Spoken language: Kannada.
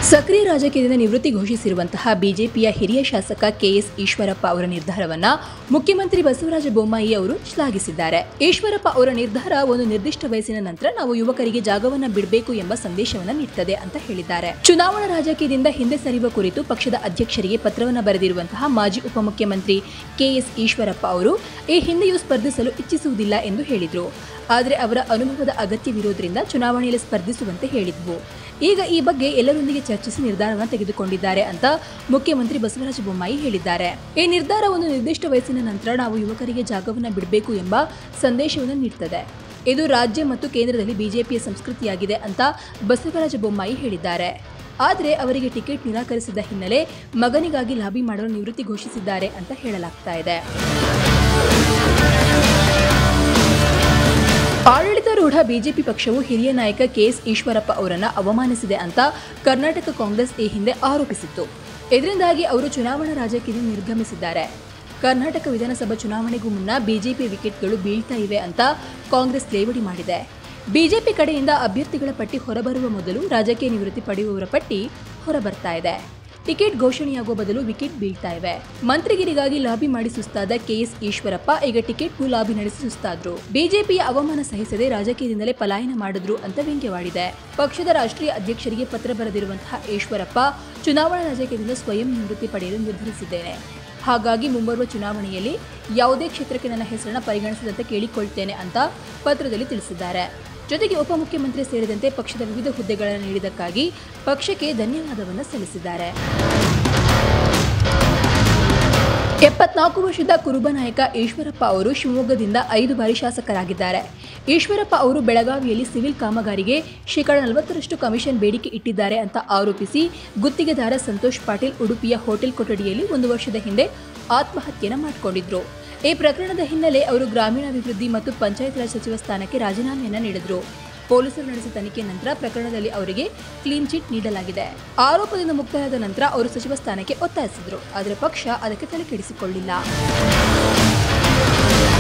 ಸಕ್ರಿಯ ರಾಜಕೀಯದಿಂದ ನಿವೃತ್ತಿ ಘೋಷಿಸಿರುವಂತಹ ಬಿಜೆಪಿಯ ಹಿರಿಯ ಶಾಸಕ ಕೆಎಸ್ ಈಶ್ವರಪ್ಪ ಅವರ ನಿರ್ಧಾರವನ್ನ ಮುಖ್ಯಮಂತ್ರಿ ಬಸವರಾಜ ಬೊಮ್ಮಾಯಿ ಅವರು ಶ್ಲಾಘಿಸಿದ್ದಾರೆ ಈಶ್ವರಪ್ಪ ಅವರ ನಿರ್ಧಾರ ಒಂದು ನಿರ್ದಿಷ್ಟ ವಯಸ್ಸಿನ ನಂತರ ನಾವು ಯುವಕರಿಗೆ ಜಾಗವನ್ನ ಬಿಡಬೇಕು ಎಂಬ ಸಂದೇಶವನ್ನ ನೀಡುತ್ತದೆ ಅಂತ ಹೇಳಿದ್ದಾರೆ ಚುನಾವಣಾ ರಾಜಕೀಯದಿಂದ ಹಿಂದೆ ಸರಿಯುವ ಕುರಿತು ಪಕ್ಷದ ಅಧ್ಯಕ್ಷರಿಗೆ ಪತ್ರವನ್ನು ಬರೆದಿರುವಂತಹ ಮಾಜಿ ಉಪಮುಖ್ಯಮಂತ್ರಿ ಕೆಎಸ್ ಈಶ್ವರಪ್ಪ ಅವರು ಈ ಹಿಂದೆಯೂ ಸ್ಪರ್ಧಿಸಲು ಇಚ್ಛಿಸುವುದಿಲ್ಲ ಎಂದು ಹೇಳಿದರು ಆದರೆ ಅವರ ಅನುಭವದ ಅಗತ್ಯವಿರೋದ್ರಿಂದ ಚುನಾವಣೆಯಲ್ಲಿ ಸ್ಪರ್ಧಿಸುವಂತೆ ಹೇಳಿದ್ವು ಈಗ ಈ ಬಗ್ಗೆ ಎಲ್ಲರೊಂದಿಗೆ ಚರ್ಚಿಸಿ ನಿರ್ಧಾರವನ್ನು ತೆಗೆದುಕೊಂಡಿದ್ದಾರೆ ಅಂತ ಮುಖ್ಯಮಂತ್ರಿ ಬಸವರಾಜ ಬೊಮ್ಮಾಯಿ ಹೇಳಿದ್ದಾರೆ ಈ ನಿರ್ಧಾರ ಒಂದು ನಿರ್ದಿಷ್ಟ ವಯಸ್ಸಿನ ನಂತರ ನಾವು ಯುವಕರಿಗೆ ಜಾಗವನ್ನು ಬಿಡಬೇಕು ಎಂಬ ಸಂದೇಶವನ್ನು ನೀಡುತ್ತದೆ ಇದು ರಾಜ್ಯ ಮತ್ತು ಕೇಂದ್ರದಲ್ಲಿ ಬಿಜೆಪಿಯ ಸಂಸ್ಕೃತಿಯಾಗಿದೆ ಅಂತ ಬಸವರಾಜ ಬೊಮ್ಮಾಯಿ ಹೇಳಿದ್ದಾರೆ ಆದರೆ ಅವರಿಗೆ ಟಿಕೆಟ್ ನಿರಾಕರಿಸಿದ ಹಿನ್ನೆಲೆ ಮಗನಿಗಾಗಿ ಲಾಬಿ ಮಾಡಲು ನಿವೃತ್ತಿ ಘೋಷಿಸಿದ್ದಾರೆ ಅಂತ ಹೇಳಲಾಗ್ತಾ ಇದೆ ಆಡಳಿತಾರೂಢ ಬಿಜೆಪಿ ಪಕ್ಷವು ಹಿರಿಯ ನಾಯಕ ಕೆಎಸ್ ಈಶ್ವರಪ್ಪ ಅವರನ್ನು ಅವಮಾನಿಸಿದೆ ಅಂತ ಕರ್ನಾಟಕ ಕಾಂಗ್ರೆಸ್ ಈ ಹಿಂದೆ ಆರೋಪಿಸಿತ್ತು ಇದರಿಂದಾಗಿ ಅವರು ಚುನಾವಣಾ ರಾಜಕೀಯದಿಂದ ನಿರ್ಗಮಿಸಿದ್ದಾರೆ ಕರ್ನಾಟಕ ವಿಧಾನಸಭಾ ಚುನಾವಣೆಗೂ ಮುನ್ನ ಬಿಜೆಪಿ ವಿಕೆಟ್ಗಳು ಬೀಳ್ತಾ ಇವೆ ಅಂತ ಕಾಂಗ್ರೆಸ್ ಲೇವಡಿ ಮಾಡಿದೆ ಬಿಜೆಪಿ ಕಡೆಯಿಂದ ಅಭ್ಯರ್ಥಿಗಳ ಪಟ್ಟಿ ಹೊರಬರುವ ಮೊದಲು ರಾಜಕೀಯ ನಿವೃತ್ತಿ ಪಡೆಯುವವರ ಪಟ್ಟಿ ಹೊರಬರ್ತಾ ಇದೆ ಟಿಕೆಟ್ ಘೋಷಣೆಯಾಗುವ ಬದಲು ವಿಕೆಟ್ ಬೀಳ್ತಾ ಇವೆ ಮಂತ್ರಿಗಿರಿಗಾಗಿ ಲಾಬಿ ಮಾಡಿ ಸುಸ್ತಾದ ಕೆಎಸ್ ಈಶ್ವರಪ್ಪ ಈಗ ಟಿಕೆಟ್ಗೂ ಲಾಬಿ ನಡೆಸಿ ಸುಸ್ತಾದ್ರು ಬಿಜೆಪಿಯ ಅವಮಾನ ಸಹಿಸದೆ ರಾಜಕೀಯದಿಂದಲೇ ಪಲಾಯನ ಮಾಡಿದ್ರು ಅಂತ ವ್ಯಂಗ್ಯವಾಡಿದೆ ಪಕ್ಷದ ರಾಷ್ಟ್ರೀಯ ಅಧ್ಯಕ್ಷರಿಗೆ ಪತ್ರ ಬರೆದಿರುವಂತಹ ಈಶ್ವರಪ್ಪ ಚುನಾವಣಾ ರಾಜಕೀಯದಿಂದ ಸ್ವಯಂ ನಿವೃತ್ತಿ ಪಡೆಯಲು ನಿರ್ಧರಿಸಿದ್ದೇನೆ ಹಾಗಾಗಿ ಮುಂಬರುವ ಚುನಾವಣೆಯಲ್ಲಿ ಯಾವುದೇ ಕ್ಷೇತ್ರಕ್ಕೆ ನನ್ನ ಹೆಸರನ್ನು ಪರಿಗಣಿಸದಂತೆ ಕೇಳಿಕೊಳ್ತೇನೆ ಅಂತ ಪತ್ರದಲ್ಲಿ ತಿಳಿಸಿದ್ದಾರೆ ಜೊತೆಗೆ ಉಪಮುಖ್ಯಮಂತ್ರಿ ಸೇರಿದಂತೆ ಪಕ್ಷದ ವಿವಿಧ ಹುದ್ದೆಗಳನ್ನು ನೀಡಿದ್ದಕ್ಕಾಗಿ ಪಕ್ಷಕ್ಕೆ ಧನ್ಯವಾದವನ್ನು ಸಲ್ಲಿಸಿದ್ದಾರೆ ಎಪ್ಪತ್ನಾಲ್ಕು ವರ್ಷದ ಕುರುಬ ನಾಯಕ ಈಶ್ವರಪ್ಪ ಅವರು ಶಿವಮೊಗ್ಗದಿಂದ ಐದು ಬಾರಿ ಶಾಸಕರಾಗಿದ್ದಾರೆ ಈಶ್ವರಪ್ಪ ಅವರು ಬೆಳಗಾವಿಯಲ್ಲಿ ಸಿವಿಲ್ ಕಾಮಗಾರಿಗೆ ಶೇಕಡ ನಲವತ್ತರಷ್ಟು ಕಮಿಷನ್ ಬೇಡಿಕೆ ಇಟ್ಟಿದ್ದಾರೆ ಅಂತ ಆರೋಪಿಸಿ ಗುತ್ತಿಗೆದಾರ ಸಂತೋಷ್ ಪಾಟೀಲ್ ಉಡುಪಿಯ ಹೋಟೆಲ್ ಕೊಠಡಿಯಲ್ಲಿ ಒಂದು ವರ್ಷದ ಹಿಂದೆ ಆತ್ಮಹತ್ಯೆನ ಮಾಡಿಕೊಂಡಿದ್ರು ಈ ಪ್ರಕರಣದ ಹಿನ್ನೆಲೆ ಅವರು ಗ್ರಾಮೀಣಾಭಿವೃದ್ಧಿ ಮತ್ತು ಪಂಚಾಯತ್ ರಾಜ್ ಸಚಿವ ಸ್ಥಾನಕ್ಕೆ ರಾಜೀನಾಮೆಯನ್ನ ನೀಡಿದ್ರು ಪೊಲೀಸರು ನಡೆಸಿದ ತನಿಖೆ ನಂತರ ಪ್ರಕರಣದಲ್ಲಿ ಅವರಿಗೆ ಕ್ಲೀನ್ ಚಿಟ್ ನೀಡಲಾಗಿದೆ ಆರೋಪದಿಂದ ಮುಕ್ತರಾದ ನಂತರ ಅವರು ಸಚಿವ ಸ್ಥಾನಕ್ಕೆ ಒತ್ತಾಯಿಸಿದ್ರು ಆದರೆ ಪಕ್ಷ ಅದಕ್ಕೆ ತಲೆ ಕೆಡಿಸಿಕೊಳ್ಳಿಲ್ಲ